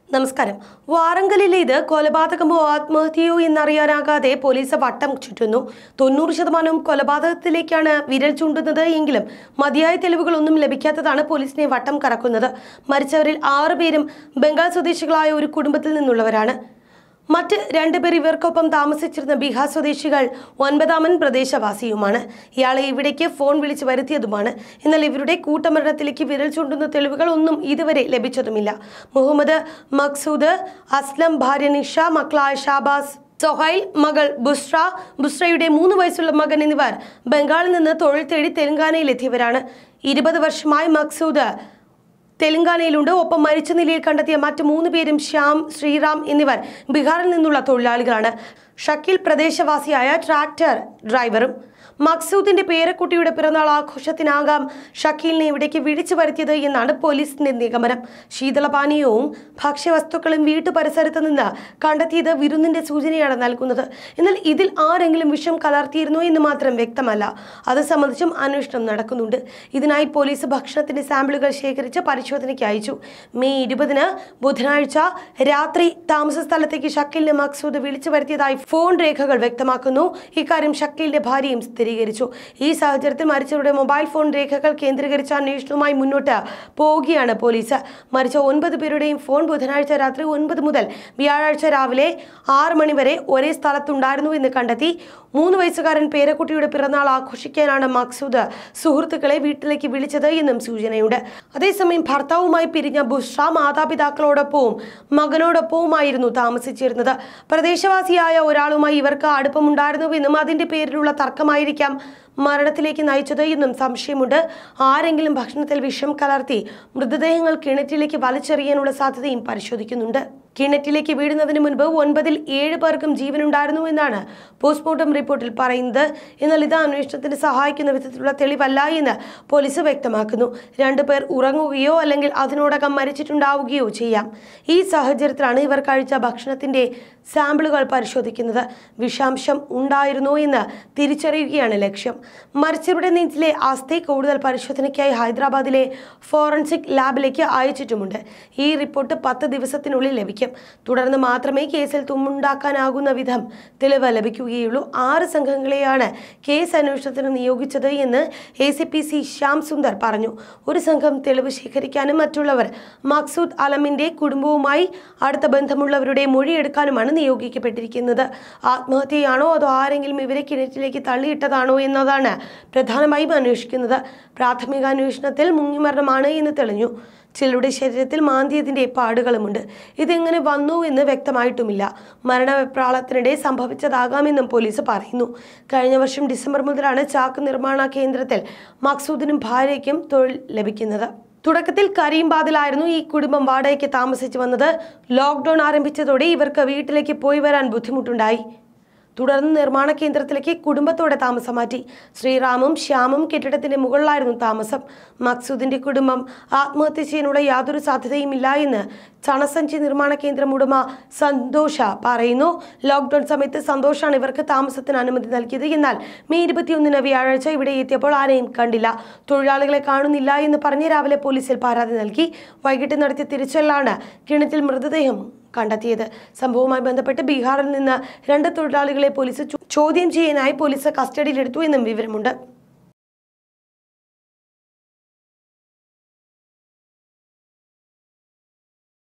നമസ്കാരം വാറങ്കലിലെ ഇത് കൊലപാതകമോ ആത്മഹത്യയോ എന്നറിയാനാകാതെ പോലീസ് വട്ടം ചുറ്റുന്നു തൊണ്ണൂറ് ശതമാനവും കൊലപാതകത്തിലേക്കാണ് വിരൽ ചൂണ്ടുന്നത് എങ്കിലും മതിയായ തെളിവുകളൊന്നും ലഭിക്കാത്തതാണ് പോലീസിനെ വട്ടം കറക്കുന്നത് മരിച്ചവരിൽ ആറുപേരും ബംഗാൾ സ്വദേശികളായ ഒരു കുടുംബത്തിൽ നിന്നുള്ളവരാണ് മറ്റ് രണ്ടുപേർ ഇവർക്കൊപ്പം താമസിച്ചിരുന്ന ബീഹാർ സ്വദേശികൾ ഒൻപതാമൻ പ്രദേശവാസിയുമാണ് ഇയാളെ ഇവിടേക്ക് ഫോൺ വിളിച്ച് വരുത്തിയതുമാണ് എന്നാൽ ഇവരുടെ കൂട്ടമരണത്തിലേക്ക് വിരൽ ചൂണ്ടുന്ന തെളിവുകൾ ഒന്നും ഇതുവരെ ലഭിച്ചതുമില്ല മുഹമ്മദ് മക്സൂദ് അസ്ലം ഭാര്യ നിഷ മക്കളായ ഷാബാസ് സൊഹൈൽ മകൾ ബുസ്ര ബുസ്രയുടെ മൂന്ന് വയസ്സുള്ള മകൻ എന്നിവർ ബംഗാളിൽ നിന്ന് തൊഴിൽ തേടി തെലങ്കാനയിലെത്തിയവരാണ് ഇരുപത് വർഷമായി മക്സൂദ് തെലങ്കാനയിലുണ്ട് ഒപ്പം മരിച്ച നിലയിൽ കണ്ടെത്തിയ മറ്റ് മൂന്ന് പേരും ശ്യാം ശ്രീറാം എന്നിവർ ബീഹാറിൽ നിന്നുള്ള തൊഴിലാളികളാണ് ഷക്കീൽ പ്രദേശവാസിയായ ട്രാക്ടർ ഡ്രൈവറും മക്സൂദിന്റെ പേരക്കുട്ടിയുടെ പിറന്നാൾ ആഘോഷത്തിനാകാം ഷക്കീലിനെ ഇവിടേക്ക് വിളിച്ചു വരുത്തിയത് എന്നാണ് പോലീസിന്റെ നിഗമനം ശീതളപാനീയവും ഭക്ഷ്യവസ്തുക്കളും വീട്ടു പരിസരത്ത് നിന്ന് കണ്ടെത്തിയത് വിരുന്നിന്റെ സൂചനയാണ് നൽകുന്നത് എന്നാൽ ഇതിൽ ആരെങ്കിലും വിഷം കലർത്തിയിരുന്നോ എന്ന് മാത്രം വ്യക്തമല്ല അത് സംബന്ധിച്ചും അന്വേഷണം നടക്കുന്നുണ്ട് ഇതിനായി പോലീസ് ഭക്ഷണത്തിന്റെ സാമ്പിളുകൾ ശേഖരിച്ച് പരിശോധനയ്ക്ക് അയച്ചു മെയ് ഇരുപതിന് ബുധനാഴ്ച രാത്രി താമസ സ്ഥലത്തേക്ക് ഷക്കീലിനെ മക്സൂദ് വിളിച്ചു വരുത്തിയതായി ഫോൺ രേഖകൾ വ്യക്തമാക്കുന്നു ഇക്കാര്യം ഷക്കീലിന്റെ ഭാര്യയും സ്ഥിരീകരിച്ചു ഈ സാഹചര്യത്തിൽ മരിച്ചവരുടെ മൊബൈൽ ഫോൺ രേഖകൾ കേന്ദ്രീകരിച്ച അന്വേഷണവുമായി മുന്നോട്ട് പോവുകയാണ് പോലീസ് മരിച്ച ഒൻപത് പേരുടെയും ഫോൺ ബുധനാഴ്ച രാത്രി ഒൻപത് മുതൽ വ്യാഴാഴ്ച രാവിലെ ആറ് മണി വരെ ഒരേ സ്ഥലത്തുണ്ടായിരുന്നു എന്ന് കണ്ടെത്തി മൂന്ന് വയസ്സുകാരൻ പേരക്കുട്ടിയുടെ പിറന്നാൾ ആഘോഷിക്കാനാണ് മക്സൂദ് സുഹൃത്തുക്കളെ വീട്ടിലേക്ക് വിളിച്ചത് എന്നും സൂചനയുണ്ട് അതേസമയം ഭർത്താവുമായി പിരിഞ്ഞ ബുഷ്ര മാതാപിതാക്കളോടൊപ്പവും മകനോടൊപ്പവുമായിരുന്നു താമസിച്ചിരുന്നത് പ്രദേശവാസിയായ ഒരാളുമായി ഇവർക്ക് അടുപ്പമുണ്ടായിരുന്നുവെന്നും അതിന്റെ പേരിലുള്ള തർക്കമായിരിക്കാം മരണത്തിലേക്ക് നയിച്ചത് എന്നും സംശയമുണ്ട് ആരെങ്കിലും ഭക്ഷണത്തിൽ വിഷം കലർത്തി മൃതദേഹങ്ങൾ കിണറ്റിലേക്ക് വലിച്ചെറിയാനുള്ള സാധ്യതയും പരിശോധിക്കുന്നുണ്ട് കിണറ്റിലേക്ക് വീഴുന്നതിന് മുൻപ് ഒൻപതിൽ ഏഴ് പേർക്കും ജീവനുണ്ടായിരുന്നു എന്നാണ് പോസ്റ്റ്മോർട്ടം റിപ്പോർട്ടിൽ പറയുന്നത് എന്നാൽ ഇത് അന്വേഷണത്തിന് സഹായിക്കുന്ന വിധത്തിലുള്ള തെളിവല്ല എന്ന് പോലീസ് വ്യക്തമാക്കുന്നു രണ്ടുപേർ ഉറങ്ങുകയോ അല്ലെങ്കിൽ അതിനോടകം മരിച്ചിട്ടുണ്ടാവുകയോ ചെയ്യാം ഈ സാഹചര്യത്തിലാണ് ഇവർ കഴിച്ച ഭക്ഷണത്തിന്റെ സാമ്പിളുകൾ പരിശോധിക്കുന്നത് വിഷാംശം ഉണ്ടായിരുന്നോ എന്ന് തിരിച്ചറിയുകയാണ് ലക്ഷ്യം മരിച്ചവരുടെ നെഞ്ചിലെ അസ്ഥി കൂടുതൽ പരിശോധനയ്ക്കായി ഹൈദരാബാദിലെ ഫോറൻസിക് ലാബിലേക്ക് അയച്ചിട്ടുമുണ്ട് ഈ റിപ്പോർട്ട് പത്ത് ദിവസത്തിനുള്ളിൽ ലഭിക്കും തുടർന്ന് മാത്രമേ കേസിൽ തുമ്മുണ്ടാക്കാനാകുന്ന വിധം തെളിവ് ലഭിക്കുകയുള്ളൂ ആറ് സംഘങ്ങളെയാണ് കേസ് അന്വേഷണത്തിന് നിയോഗിച്ചത് എന്ന് A C P C Shyam Sundar പറഞ്ഞു ഒരു സംഘം തെളിവ് ശേഖരിക്കാനും മറ്റുള്ളവർ മക്സൂദ് അലമിന്റെ കുടുംബവുമായി അടുത്ത ബന്ധമുള്ളവരുടെ മൊഴിയെടുക്കാനുമാണ് നിയോഗിക്കപ്പെട്ടിരിക്കുന്നത് ആത്മഹത്യയാണോ അതോ ആരെങ്കിലും ഇവരെ കിണറ്റിലേക്ക് തള്ളിയിട്ടതാണോ എന്നതാണ് പ്രധാനമായും അന്വേഷിക്കുന്നത് പ്രാഥമിക അന്വേഷണത്തിൽ മുങ്ങിമരണമാണ് എന്ന് തെളിഞ്ഞു ചിലരുടെ ശരീരത്തിൽ മാന്തിയതിന്റെ പാടുകളുമുണ്ട് ഇതെങ്ങനെ വന്നു എന്ന് വ്യക്തമായിട്ടുമില്ല മരണവെപ്രാളത്തിനിടെ സംഭവിച്ചതാകാമെന്നും പോലീസ് പറയുന്നു കഴിഞ്ഞ വർഷം ഡിസംബർ മുതലാണ് ചാക്ക് നിർമ്മാണ കേന്ദ്രത്തിൽ മക്സൂദിനും ഭാര്യയ്ക്കും തൊഴിൽ ലഭിക്കുന്നത് തുടക്കത്തിൽ കരീംബാദിലായിരുന്നു ഈ കുടുംബം വാടകയ്ക്ക് താമസിച്ചു വന്നത് ലോക്ക്ഡൌൺ ആരംഭിച്ചതോടെ ഇവർക്ക് വീട്ടിലേക്ക് പോയി വരാൻ ബുദ്ധിമുട്ടുണ്ടായി തുടർന്ന് നിർമ്മാണ കേന്ദ്രത്തിലേക്ക് കുടുംബത്തോടെ താമസം മാറ്റി ശ്രീറാമും ശ്യാമും കെട്ടിടത്തിന്റെ മുകളിലായിരുന്നു താമസം മക്സൂദിന്റെ കുടുംബം ആത്മഹത്യ ചെയ്യാനുള്ള യാതൊരു സാധ്യതയും ഇല്ല എന്ന് ചണസഞ്ചി നിർമ്മാണ കേന്ദ്രം ഉടമ സന്തോഷ പറയുന്നു ലോക്ക്ഡൌൺ സമയത്ത് സന്തോഷാണ് ഇവർക്ക് താമസത്തിന് അനുമതി നൽകിയത് എന്നാൽ മെയ് ഇരുപത്തിയൊന്നിന് വ്യാഴാഴ്ച ഇവിടെ എത്തിയപ്പോൾ ആരെയും കണ്ടില്ല തൊഴിലാളികളെ കാണുന്നില്ല എന്ന് പറഞ്ഞ് രാവിലെ പോലീസിൽ പരാതി നൽകി വൈകിട്ട് നടത്തിയ തിരിച്ചലാണ് കിണറ്റിൽ മൃതദേഹം കണ്ടെത്തിയത് സംഭവവുമായി ബന്ധപ്പെട്ട് ബീഹാറിൽ നിന്ന് രണ്ട് തൊഴിലാളികളെ പോലീസ് ചോ- ചോദ്യം ചെയ്യാനായി പോലീസ് കസ്റ്റഡിയിലെടുത്തു എന്നും വിവരമുണ്ട്